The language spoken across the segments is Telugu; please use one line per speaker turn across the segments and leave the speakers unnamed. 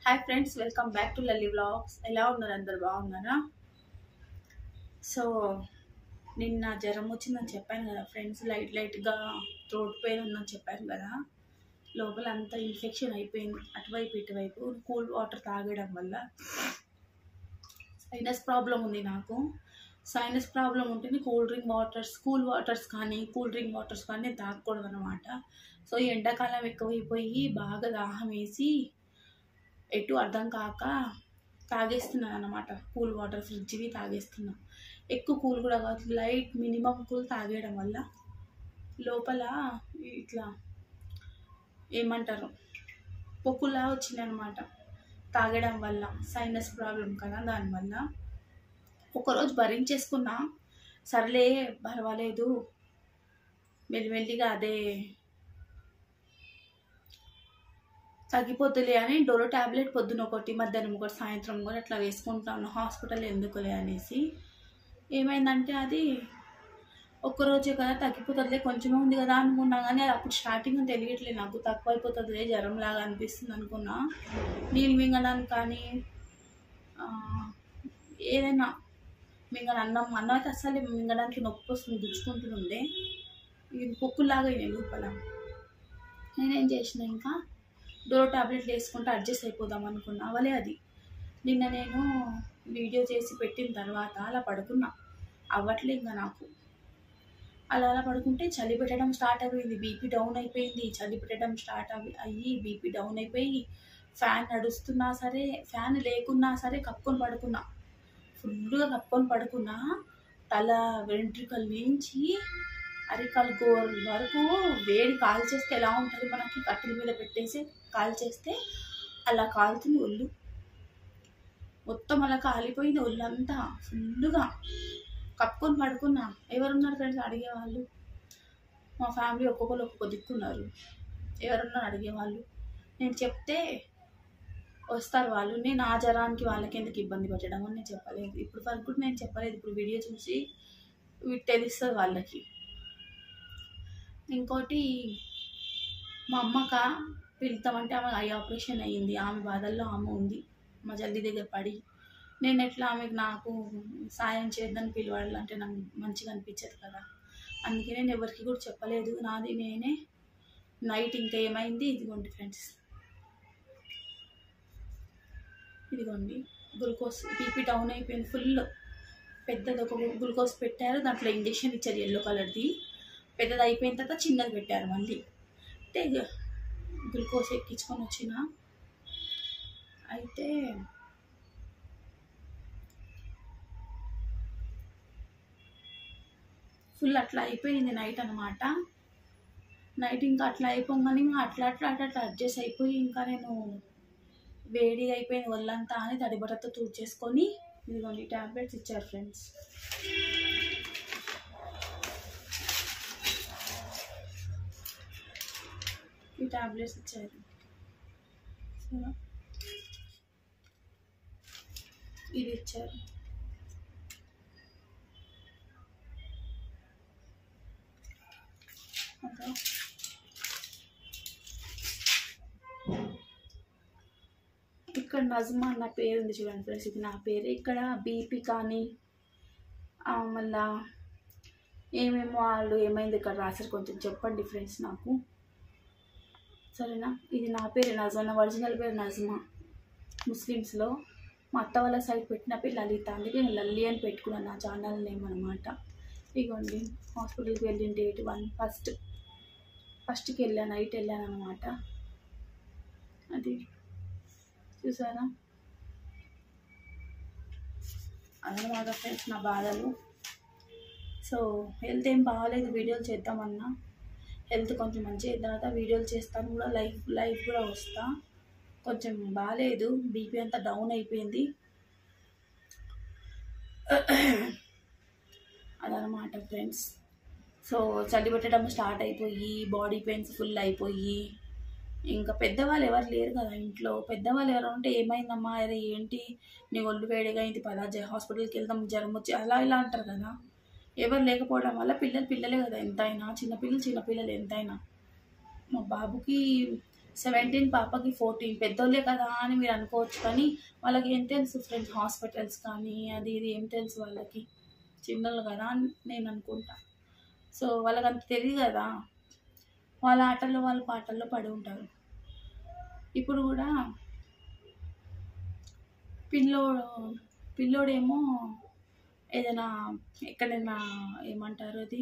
Hi friends welcome back to Lalli vlogs ఎలా ఉన్నారు అందరు బాగున్నారా సో నిన్న జ్వరం వచ్చిందని చెప్పాను కదా ఫ్రెండ్స్ లైట్ లైట్గా థ్రోట్ పెయిన్ ఉందని చెప్పాను కదా లోపల అంతా ఇన్ఫెక్షన్ అయిపోయింది అటువైపు ఇటువైపు కూల్ వాటర్ తాగడం వల్ల సైనస్ ప్రాబ్లం ఉంది నాకు సైనస్ ప్రాబ్లం ఉంటేనే cool drink waters cool waters కానీ కూల్ డ్రింక్ వాటర్స్ కానీ తాగకూడదు అనమాట సో ఈ ఎండాకాలం ఎక్కువైపోయి బాగా దాహం వేసి ఎటు అర్థం కాక తాగేస్తున్నాను అనమాట కూల్ వాటర్ ఫ్రిడ్జ్వి తాగేస్తున్నా ఎక్కువ కూల్ కూడా కాదు లైట్ మినిమం కూల్ తాగేయడం వల్ల లోపల ఇట్లా ఏమంటారు పొక్కులా వచ్చింది అనమాట తాగడం వల్ల సైనస్ ప్రాబ్లం కదా దానివల్ల ఒకరోజు భరించేసుకున్నా సర్లే పర్వాలేదు మెల్లిమెల్లిగా అదే తగ్గిపోతులే అని డోలో ట్యాబ్లెట్ పొద్దున ఒకటి మధ్యాహ్నం ఒకటి సాయంత్రం కూడా అట్లా వేసుకుంటాను హాస్పిటల్ ఎందుకులే అనేసి ఏమైందంటే అది ఒక్కరోజే కదా తగ్గిపోతుందిలే కొంచెమే ఉంది కదా అనుకున్నా కానీ అది అప్పుడు స్టార్టింగ్ తెలియట్లేదు నాకు తక్కువ అయిపోతుందిలే జ్వరం లాగా అనిపిస్తుంది అనుకున్నా నీళ్ళు మింగడానికి కానీ ఆ, ఏదైనా మింగన అన్నం అన్నం అయితే అస్సలు మింగడానికి నొప్పి వస్తుంది గుచ్చుకుంటుండే ఇది పొక్కులాగా అయినాయి లోపల నేనేం చేసిన ఇంకా డోర్ టాబ్లెట్లు వేసుకుంటే అడ్జస్ట్ అయిపోదాం అనుకున్నా అవలే అది నిన్న నేను వీడియో చేసి పెట్టిన తర్వాత అలా పడుకున్నా అవ్వట్లే ఇంకా నాకు అలా అలా పడుకుంటే చలి పెట్టడం స్టార్ట్ అయిపోయింది బీపీ డౌన్ అయిపోయింది చలి పెట్టడం స్టార్ట్ అవి అయ్యి బీపీ డౌన్ అయిపోయి ఫ్యాన్ నడుస్తున్నా సరే ఫ్యాన్ లేకున్నా సరే కప్పుకొని పడుకున్నా ఫుల్గా కప్పుకొని పడుకున్నా తల వెంట్రుకల నుంచి అరికాలు గోర్ వరకు వేడి కాల్ చేస్తే ఎలా ఉంటుంది మనకి కట్టెల మీద పెట్టేసి కాల్ చేస్తే అలా కాలుతుంది ఒళ్ళు మొత్తం అలా కాలిపోయింది ఒళ్ళంతా ఫుల్గా కప్పుకొని పడుకున్నా ఎవరున్నారు ఫ్రెండ్స్ అడిగేవాళ్ళు మా ఫ్యామిలీ ఒక్కొక్కరు ఒక్కొక్క దిక్కున్నారు ఎవరున్నారు అడిగేవాళ్ళు నేను చెప్తే వస్తారు వాళ్ళు నేను ఆ జ్వరానికి వాళ్ళకి ఎందుకు ఇబ్బంది పెట్టడం అని నేను చెప్పలేదు ఇప్పుడు వరకు కూడా నేను చెప్పలేదు ఇప్పుడు వీడియో చూసి ఇవి తెలుస్తుంది వాళ్ళకి ఇంకోటి మా అమ్మక పిలుతామంటే ఆమె ఐ ఆపరేషన్ అయ్యింది ఆమె బాధల్లో ఆమె ఉంది మా జల్దీ దగ్గర పడి నేను ఎట్లా ఆమెకు నాకు సాయం చేద్దని పిలవాలంటే నాకు మంచిగా అనిపించదు కదా అందుకే నేను ఎవరికి కూడా చెప్పలేదు నాది నేనే నైట్ ఇంకా ఏమైంది ఇదిగోండి ఫ్రెండ్స్ ఇదిగోండి గ్లూకోజ్ బీపీ డౌన్ అయిపోయింది ఫుల్ పెద్దది ఒక గ్లూకోజ్ పెట్టారు దాంట్లో ఇంజెక్షన్ ఇచ్చారు ఎల్లో కలర్ది పెద్దది అయిపోయిన తర్వాత చిన్నది పెట్టారు మళ్ళీ అంటే ఇక గ్లూకోజ్ ఎక్కించుకొని వచ్చిన అయితే ఫుల్ అట్లా అయిపోయింది నైట్ అనమాట నైట్ ఇంకా అట్లా అయిపోగానే ఇంకా అట్లా అట్లా అట్లా అట్లా అడ్జస్ట్ అయిపోయి ఇంకా నేను వేడిగా అయిపోయింది ఒళ్ళంతా అని తడిబట్టతో తూడ్చేసుకొని ఇదిగోండి ట్యాబ్లెట్స్ ఇచ్చారు ఫ్రెండ్స్ ఈ టాబ్లెట్స్ ఇచ్చారు సో ఇది ఇచ్చారు ఓకే ఇక్కడ నజ్మా అన్న పేరు ఉంది చూడండి ఫ్రెండ్స్ ఇది నా పేరు ఇక్కడ బీపీ కానీ ఆ, మళ్ళా ఏమేమో వాళ్ళు ఏమైంది ఇక్కడ రాశారు కొంచెం చెప్పండి ఫ్రెండ్స్ నాకు సరేనా ఇది నా పేరు నజ్మా నా ఒరిజినల్ పేరు నజ్మా ముస్లిమ్స్లో మా అత్త వాళ్ళ సైడ్ పెట్టిన పేరు లలిత అందుకే నేను లల్లి అని పెట్టుకున్నాను నా ఛానల్ నేమ్ అనమాట ఇగోండి హాస్పిటల్కి వెళ్ళిన డేట్ వన్ ఫస్ట్ ఫస్ట్కి వెళ్ళాను నైట్ వెళ్ళాను అనమాట అది చూసారా అదనమాట ఫ్రెండ్స్ నా బాధలు సో హెల్త్ ఏం బాగాలేదు వీడియోలు చేద్దామన్నా హెల్త్ కొంచెం మంచిగా అయిన తర్వాత వీడియోలు చేస్తాను కూడా లైఫ్ లైఫ్ కూడా వస్తా కొంచెం బాగాలేదు బీపీ అంతా డౌన్ అయిపోయింది అదనమాట ఫ్రెండ్స్ సో చలి పెట్టడం స్టార్ట్ అయిపోయి బాడీ పెయిన్స్ ఫుల్ అయిపోయి ఇంకా పెద్దవాళ్ళు ఎవరు లేరు కదా ఇంట్లో పెద్దవాళ్ళు ఎవరు ఉంటే ఏమైందమ్మా అరే ఏంటి నీ ఒళ్ళు వేడిగా అయింది పదా జ- హాస్పిటల్కి వెళ్దాం జ్వరం వచ్చి అలా ఇలా అంటారు కదా ఎవరు లేకపోవడం వల్ల పిల్లలు పిల్లలే కదా ఎంతైనా చిన్నపిల్లలు చిన్నపిల్లలు ఎంతైనా మా బాబుకి సెవెంటీన్ పాపకి ఫోర్టీన్ పెద్దోళ్ళే కదా అని మీరు అనుకోవచ్చు కానీ వాళ్ళకి ఏం తెలుసు ఫ్రెండ్స్ హాస్పిటల్స్ కానీ అది ఇది ఏం తెలుసు వాళ్ళకి చిన్నలు కదా అని నేను అనుకుంటా సో వాళ్ళకి అంత తెలియదు కదా వాళ్ళ ఆటల్లో వాళ్ళ పాటల్లో పడి ఉంటారు ఇప్పుడు కూడా పిల్లోడు పిల్లోడేమో ఏదైనా ఎక్కడైనా ఏమంటారు అది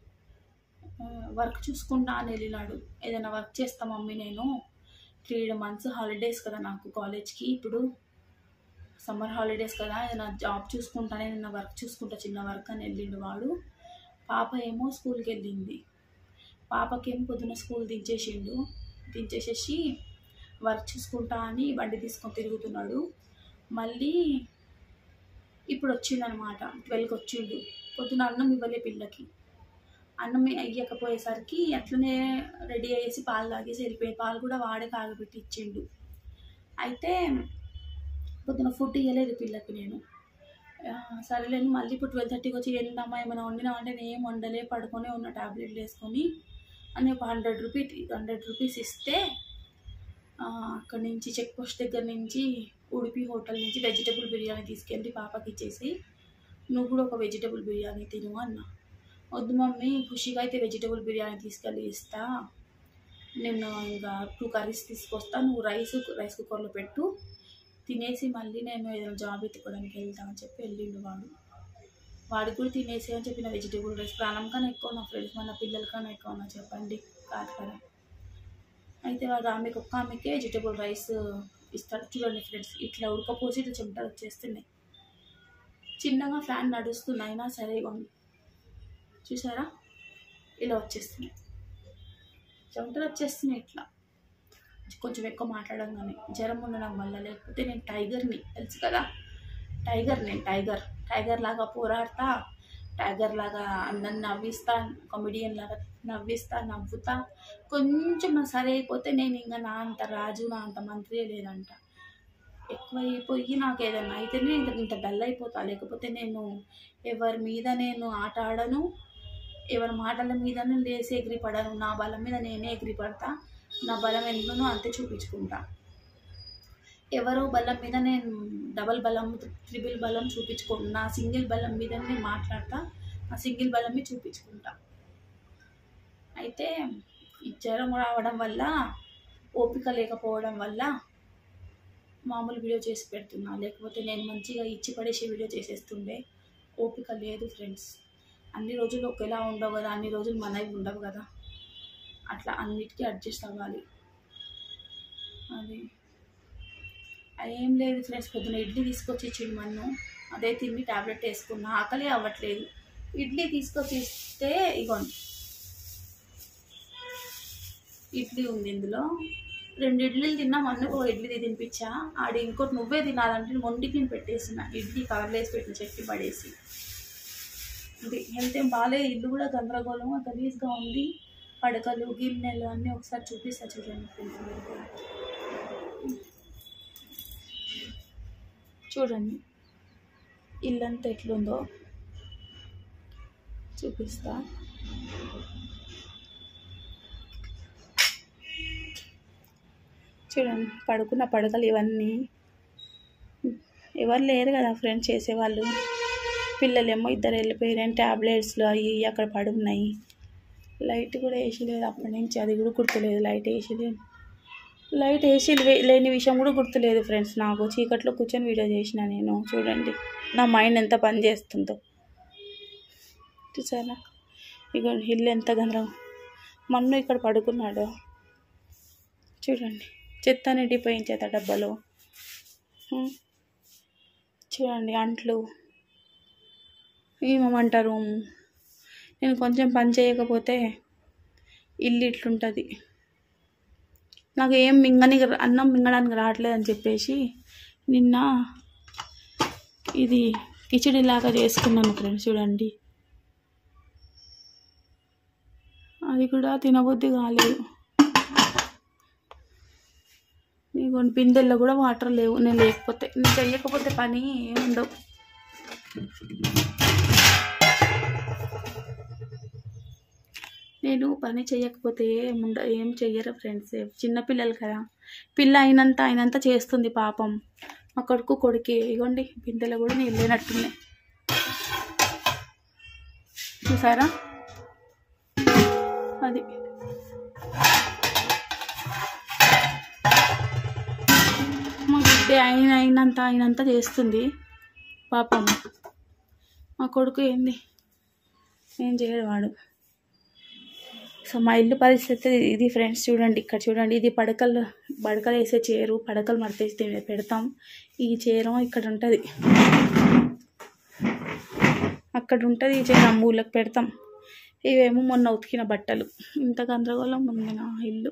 వర్క్ చూసుకుంటా అని వెళ్ళినాడు ఏదైనా వర్క్ చేస్తా మమ్మీ నేను త్రీ మంత్స్ హాలిడేస్ కదా నాకు కాలేజ్కి ఇప్పుడు సమ్మర్ హాలిడేస్ కదా ఏదైనా జాబ్ చూసుకుంటానే ఏదైనా వర్క్ చూసుకుంటా చిన్న వర్క్ అని వెళ్ళిండు వాడు పాప ఏమో స్కూల్కి వెళ్ళింది పాపకేమో పొద్దున స్కూల్ దించేసిండు దించేసేసి వర్క్ చూసుకుంటా అని బండి తీసుకొని తిరుగుతున్నాడు మళ్ళీ ఇప్పుడు వచ్చిండనమాట ట్వెల్వ్కి వచ్చిండు పొద్దున అన్నం ఇవ్వలే పిల్లకి అన్నం అయ్యకపోయేసరికి అట్లనే రెడీ అయ్యేసి పాలు తాగేసి వెళ్ళిపోయి పాలు కూడా వాడే కాగబెట్టి ఇచ్చిండు అయితే పొద్దున ఫుడ్ ఇవ్వలేదు పిల్లకి నేను ఆ, సరేలేని మళ్ళీ ఇప్పుడు ట్వెల్వ్ థర్టీకి వచ్చి ఏంటమ్మా ఏమైనా వండినా అంటే నేను ఏం వండలే పడుకొని ఉన్న టాబ్లెట్లు వేసుకొని అని ఒక హండ్రెడ్ రూపీ హండ్రెడ్ రూపీస్ ఇస్తే ఆ, అక్కడి నుంచి చెక్ పోస్ట్ దగ్గర నుంచి ఉడిపి హోటల్ నుంచి వెజిటబుల్ బిర్యానీ తీసుకెళ్ళి పాపకి ఇచ్చేసి నువ్వు కూడా ఒక వెజిటబుల్ బిర్యానీ తిను అన్న వద్దు మమ్మీ ఖుషిగా అయితే వెజిటబుల్ బిర్యానీ తీసుకెళ్ళి ఇస్తా నేను ఇంకా టూ కర్రీస్ తీసుకొస్తా నువ్వు రైస్ రైస్ కుక్కర్లో పెట్టు తినేసి మళ్ళీ నేను ఏదైనా జాబ్ ఎత్తుకోవడానికి వెళ్తామని చెప్పి వెళ్ళిండు వాడు వాడికి కూడా తినేసి అని చెప్పిన వెజిటేబుల్ రైస్ ప్రాణం కన్నా ఎక్కువ నా ఫ్రెండ్స్ మన పిల్లల కన్నా ఎక్కువ నా చెప్పండి కాదు కదా అయితే వాడు ఆమెకు ఒక్క ఆమెకే వెజిటేబుల్ రైస్ ఇస్తాడు చూడండి ఫ్రెండ్స్ ఇట్లా ఉడకపోసి ఇట్లా చెమటలు వచ్చేస్తున్నాయి చిన్నగా ఫ్యాన్ నడుస్తుంది అయినా సరే ఇవ్వండి చూసారా ఇలా వచ్చేస్తున్నాయి చెమటలు వచ్చేస్తున్నాయి ఇట్లా కొంచెం ఎక్కువ మాట్లాడంగానే జ్వరం ఉండడం వల్ల లేకపోతే నేను టైగర్ని తెలుసు కదా టైగర్ నేను టైగర్ టైగర్ లాగా పోరాడతా టైగర్ లాగా అందరిని నవ్విస్తా కామెడియన్ లాగా నవ్విస్తా నవ్వుతా కొంచెం నా సరే అయిపోతే నేను ఇంకా నా అంత రాజు నా అంత మంత్రి లేదంట ఎక్కువ అయిపోయి నాకు ఏదైనా అయితేనే ఇంత ఇంత డల్ అయిపోతా లేకపోతే నేను ఎవరి మీద నేను ఆట ఆడను ఎవరి మాటల మీద లేసి ఎగిరిపడను నా బలం మీద నేనే ఎగిరిపడతా నా బలం ఎందునో అంతే చూపించుకుంటా ఎవరో బలం మీద నేను డబల్ బలం త్రిబుల్ బలం చూపించుకోను నా సింగిల్ బలం మీద నేను మాట్లాడతా నా సింగిల్ బలం మీద చూపించుకుంటా అయితే ఈ జ్వరం రావడం వల్ల ఓపిక లేకపోవడం వల్ల మామూలు వీడియో చేసి పెడుతున్నా లేకపోతే నేను మంచిగా ఇచ్చి పడేసి వీడియో చేసేస్తుండే ఓపిక లేదు ఫ్రెండ్స్ అన్ని రోజులు ఒకేలా ఉండవు కదా అన్ని రోజులు మనవి ఉండవు కదా అట్లా అన్నిటికీ అడ్జస్ట్ అవ్వాలి అది ఏం లేదు ఫ్రెండ్స్ పొద్దున ఇడ్లీ తీసుకొచ్చి ఇచ్చిండు మన్ను అదే తిని టాబ్లెట్ వేసుకున్నా ఆకలి అవ్వట్లేదు ఇడ్లీ తీసుకొచ్చి ఇస్తే ఇగోండి ఇడ్లీ ఉంది ఇందులో రెండు ఇడ్లీలు తిన్నా మన్నుకు ఒక ఇడ్లీ తినిపించా ఆడి ఇంకోటి నువ్వే తినాలంటే మొండికి నేను పెట్టేసిన ఇడ్లీ కవర్లో వేసి పెట్టిన చెట్టి పడేసి ఇది హెల్త్ ఏం బాగాలేదు ఇల్లు కూడా గందరగోళంగా గలీజ్గా ఉంది పడకలు గిన్నెలు అన్నీ ఒకసారి చూపిస్తా చూడండి ఫ్రెండ్స్ మీరు కూడా. చూడండి ఇల్లంతా ఎట్లుందో చూపిస్తా చూడండి పడుకున్న పడకలు ఇవన్నీ ఎవరు లేరు కదా ఫ్రెండ్స్ చేసేవాళ్ళు పిల్లలేమో ఇద్దరు వెళ్ళిపోయారు ట్యాబ్లెట్స్లు అవి ఇవి అక్కడ పడి ఉన్నాయి లైట్ కూడా వేసి లేదు అప్పటి నుంచి అది కూడా గుర్తులేదు లైట్ వేసి లేదు లైట్ వేసి లే- లేని విషయం కూడా గుర్తులేదు ఫ్రెండ్స్ నాకు చీకట్లో కూర్చొని వీడియో చేసిన నేను చూడండి నా మైండ్ ఎంత పని చేస్తుందో చూసారా ఇగో ఇల్లు ఎంత గందరం మన్ను ఇక్కడ పడుకున్నాడు చూడండి చెత్త నిండిపోయిన చెత్త డబ్బాలో ఉం. చూడండి అంట్లు ఏమంటారు నేను కొంచెం పని చేయకపోతే ఇల్లు ఇట్లుంటుంది నాకు ఏం మింగని అన్నం మింగడానికి రావట్లేదని చెప్పేసి నిన్న ఇది కిచిడి లాగా చేసుకున్నాను ఫ్రెండ్స్ చూడండి అది కూడా తినబుద్ధి కాలేదు నీకు బిందెల్లో కూడా వాటర్ లేవు నేను లేకపోతే నేను చెయ్యకపోతే పని ఏముండవు నేను పని చేయకపోతే ఏముండ ఏం చెయ్యరు ఫ్రెండ్స్ చిన్నపిల్లలు కదా పిల్ల అయినంత అయినంత చేస్తుంది పాపం మా కొడుకు కొడుకే ఇగోండి బిందెలో కూడా నీళ్ళు లేనట్టున్నాయి చూసారా అది మా బిడ్డ అయిన అయినంత అయినంత చేస్తుంది పాపం మా కొడుకు ఏంది ఏం చేయడు వాడు సో మా ఇల్లు పరిస్థితి ఇది ఫ్రెండ్స్ చూడండి ఇక్కడ చూడండి ఇది పడకలు పడకలు వేసే చీరు పడకలు మడతేసి పెడతాం ఈ చీర ఇక్కడ ఉంటుంది అక్కడ ఉంటుంది ఈ చీర మూలకు పెడతాం ఇవేమో మొన్న ఉతికిన బట్టలు ఇంత గందరగోళం ఉంది నా ఇల్లు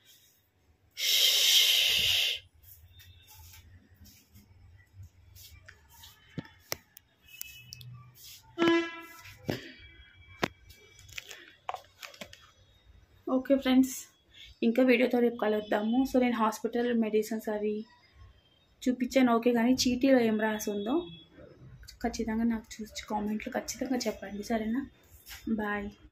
ఓకే ఫ్రెండ్స్ ఇంకా వీడియోతో రేపు కలుద్దాము సో నేను హాస్పిటల్ మెడిసిన్స్ అవి చూపించాను ఓకే కానీ చీటీలో ఏం రాసి ఉందో ఖచ్చితంగా నాకు చూసి కామెంట్లు ఖచ్చితంగా చెప్పండి సరేనా బాయ్